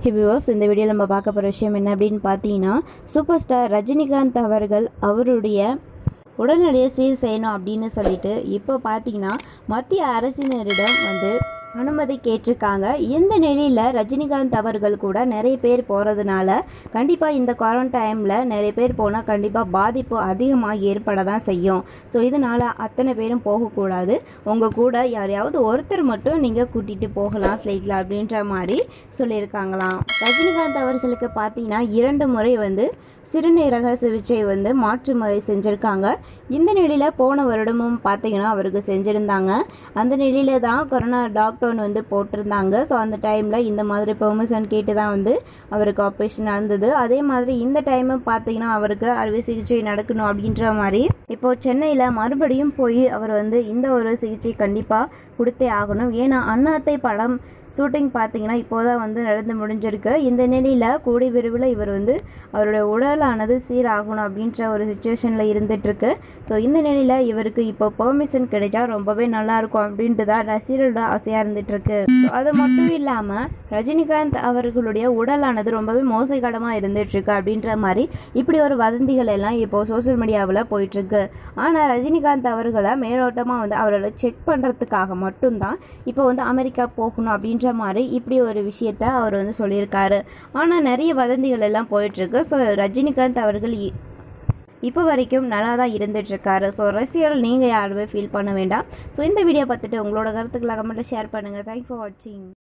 viewers இந்த வீடியோவில் நம்ம பார்க்க போகிற விஷயம் என்ன அப்படின்னு பார்த்தீங்கன்னா சூப்பர் ஸ்டார் ரஜினிகாந்த் அவர்கள் அவருடைய உடல்நிலையை சீர் செய்யணும் அப்படின்னு சொல்லிட்டு இப்போ பார்த்தீங்கன்னா மத்திய அரசினரிடம் வந்து அனுமதி கேட்டிருக்காங்க இந்த நிலையில் ரஜினிகாந்த் அவர்கள் கூட நிறைய பேர் போகிறதுனால கண்டிப்பாக இந்த கொரோனா டைமில் நிறைய பேர் போனால் கண்டிப்பாக பாதிப்பு அதிகமாக ஏற்பட தான் செய்யும் ஸோ இதனால் அத்தனை பேரும் போகக்கூடாது உங்கள் கூட யாரையாவது ஒருத்தர் மட்டும் நீங்கள் கூட்டிகிட்டு போகலாம் ஃப்ளைட்டில் அப்படின்ற மாதிரி சொல்லியிருக்காங்களாம் ரஜினிகாந்த் அவர்களுக்கு பார்த்தீங்கன்னா இரண்டு முறை வந்து சிறுநீரக சிகிச்சை வந்து மாற்று முறை செஞ்சுருக்காங்க இந்த நிலையில் போன வருடமும் பார்த்தீங்கன்னா அவருக்கு செஞ்சுருந்தாங்க அந்த நிலையில தான் கொரோனா லாக்டவுன் வந்து போட்டிருந்தாங்க ஸோ அந்த டைமில் இந்த மாதிரி பெர்மிஷன் கேட்டு தான் வந்து அவருக்கு ஆப்ரேஷன் நடந்தது அதே மாதிரி இந்த டைமும் பார்த்தீங்கன்னா அவருக்கு அறுவை சிகிச்சை நடக்கணும் அப்படின்ற மாதிரி இப்போ சென்னையில் மறுபடியும் போய் அவர் வந்து இந்த ஒரு சிகிச்சை கண்டிப்பாக கொடுத்தே ஆகணும் ஏன்னா அண்ணாத்தை படம் ஷூட்டிங் பார்த்தீங்கன்னா இப்போதான் வந்து நடந்து முடிஞ்சிருக்கு இந்த நிலையில் கூடி விரைவில் இவர் வந்து அவருடைய உடலானது சீராகணும் அப்படின்ற ஒரு சுச்சுவேஷனில் இருந்துகிட்ருக்கு ஸோ இந்த நிலையில் இவருக்கு இப்போ பெர்மிஷன் கிடைச்சா ரொம்பவே நல்லா இருக்கும் அப்படின்ட்டு தான் ரசிகர்களோட ஆசையாக இருந்துகிட்ருக்கு ஸோ அது மட்டும் இல்லாமல் ரஜினிகாந்த் அவர்களுடைய உடலானது ரொம்பவே மோசகரமாக இருந்துகிட்ருக்கு அப்படின்ற மாதிரி இப்படி ஒரு வதந்திகள் எல்லாம் இப்போ சோஷியல் மீடியாவில் போயிட்டுருக்கு ஆனால் ரஜினிகாந்த் அவர்களை மேலோட்டமாக வந்து அவர்களை செக் பண்ணுறதுக்காக மட்டும்தான் இப்போ வந்து அமெரிக்கா போகணும் அப்படின்ற மாதிரி இப்படி ஒரு விஷயத்த அவர் வந்து சொல்லியிருக்காரு ஆனால் நிறைய வதந்திகள் எல்லாம் போயிட்டுருக்கு ஸோ ரஜினிகாந்த் அவர்கள் இ- இப்போ வரைக்கும் நல்லா தான் இருந்துட்டு இருக்காரு ஸோ ரசிகர்கள் நீங்கள் யாருமே ஃபீல் பண்ண வேண்டாம் ஸோ இந்த வீடியோ பார்த்துட்டு உங்களோட கருத்துக்களை கமெண்ட்டில் ஷேர் பண்ணுங்கள் தேங்க்ஸ் ஃபார் வாட்சிங்